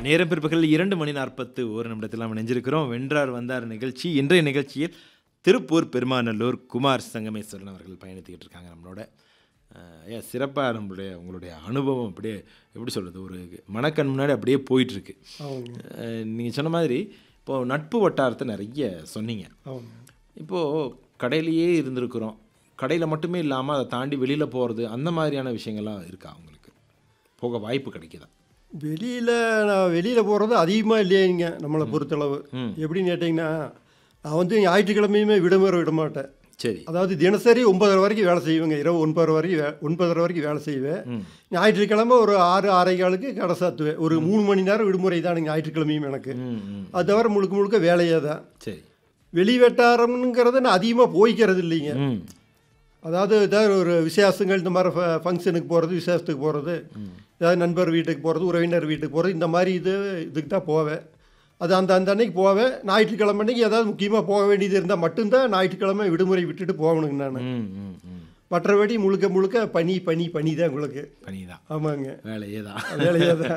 நேரம் பிற்பகல் இரண்டு மணி நாற்பத்து ஒரு நிமிடத்தில் நாம் இணைஞ்சிருக்கிறோம் வென்றார் வந்தார் நிகழ்ச்சி இன்றைய நிகழ்ச்சியில் திருப்பூர் பெருமாநல்லூர் குமார் சங்கமேஸ்வரன் அவர்கள் பயணித்துக்கிட்டு இருக்காங்க நம்மளோட அஹ், ஏன் சிறப்பாக நம்மளுடைய உங்களுடைய அனுபவம் அப்படியே எப்படி சொல்கிறது ஒரு மனக்கண் முன்னாடி அப்படியே போயிட்டுருக்கு அவங்க நீங்கள் சொன்ன மாதிரி இப்போது நட்பு வட்டாரத்தை நிறைய சொன்னீங்க அவங்க இப்போது கடையிலேயே இருந்திருக்கிறோம் கடையில் மட்டுமே இல்லாமல் அதை தாண்டி வெளியில் போகிறது அந்த மாதிரியான விஷயங்கள்லாம் இருக்கா உங்களுக்கு போக வாய்ப்பு கிடைக்குதா வெளியில் நான் வெளியில் போகிறது அதிகமாக இல்லையேங்க நம்மளை பொறுத்தளவு ம். எப்படின்னு கேட்டிங்கன்னா நான் வந்து ஞாயிற்றுக்கிழமையுமே விடுமுறை விட மாட்டேன் சரி அதாவது தினசரி ஒன்பதரை வரைக்கும் வேலை செய்வேங்க இரவு ஒன்பதரை வரைக்கும் வே ஒன்பதரை வரைக்கும் வேலை செய்வேன் ம் ஞாயிற்றுக்கிழமை ஒரு ஆறு ஆறரை காலுக்கு கடை சாத்துவேன் ஒரு மூணு மணி நேரம் விடுமுறை தானுங்க ஞாயிற்றுக்கிழமையும் எனக்கு ம் ம் அது தவிர முழுக்க முழுக்க வேலையே தான் சரி வெளி வட்டாரம்ங்கிறத நான் அதிகமாக போய்க்கிறது இல்லைங்க ம் அதாவது ஏதாவது ஒரு விசேஷங்கள் இந்த மாதிரி ஃப- ஃபங்க்ஷனுக்கு போகிறது விசேஷத்துக்கு போகிறது ஏதாவது நண்பர் வீட்டுக்கு போகிறது உறவினர் வீட்டுக்கு போகிறது இந்த மாதிரி இது இதுக்கு தான் போவேன் அது அந்த அந்த அன்னைக்கு போவேன் ஞாயிற்றுக்கிழமை அன்னைக்கு ஏதாவது முக்கியமாக போக வேண்டியது இருந்தால் மட்டும்தான் ஞாயிற்றுக்கிழமை விடுமுறை விட்டுட்டு போகணுங்க நான் ம் ம் ம் மற்றபடி முழுக்க முழுக்க பனி பனி பனி தான் உங்களுக்கு பனிதான் ஆமாங்க வேலையே தான் வேலையே தான்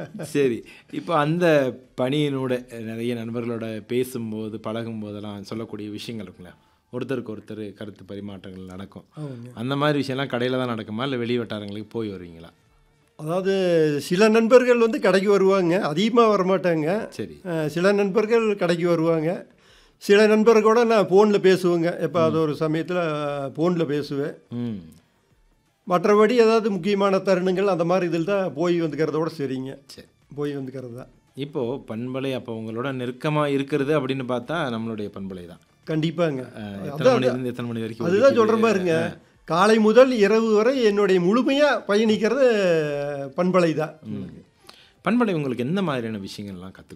சரி இப்போ அந்த பணியினோட நிறைய நண்பர்களோட பேசும்போது பழகும்போதெல்லாம் சொல்லக்கூடிய விஷயங்கள் இருக்குல்ல ஒருத்தருக்கு ஒருத்தர் கருத்து பரிமாற்றங்கள் நடக்கும் ஆமாங்க அந்த மாதிரி விஷயம்லாம் கடையில் தான் நடக்குமா இல்லை வெளி வட்டாரங்களுக்கு போய் வருவீங்களா அதாவது சில நண்பர்கள் வந்து கடைக்கு வருவாங்க அதிகமாக வரமாட்டாங்க சரி அஹ், சில நண்பர்கள் கடைக்கு வருவாங்க சில நண்பர்கள் கூட நான் ஃபோனில் பேசுவேங்க எப்போ அது ஒரு சமயத்தில் ஃபோனில் பேசுவேன் ம் மற்றபடி ஏதாவது முக்கியமான தருணங்கள் அந்த மாதிரி இதில் தான் போய் வந்துக்கிறதோட சரிங்க சரி போய் வந்துக்கிறது தான் இப்போது பண்பலை அப்போ உங்களோட நெருக்கமாக இருக்கிறது அப்படின்னு பார்த்தா நம்மளுடைய பண்பலை தான் கண்டிப்பாங்க அஹ், எத்தனை மணிலேருந்து எத்தனை மணி வரைக்கும் அதுதான் சொல்கிற பாருங்க காலை முதல் இரவு வரை என்னுடைய முழுமையாக பயணிக்கிறது பண்பலை தான் பண்பலை உங்களுக்கு எந்த மாதிரியான விஷயங்கள்லாம் கற்றுக்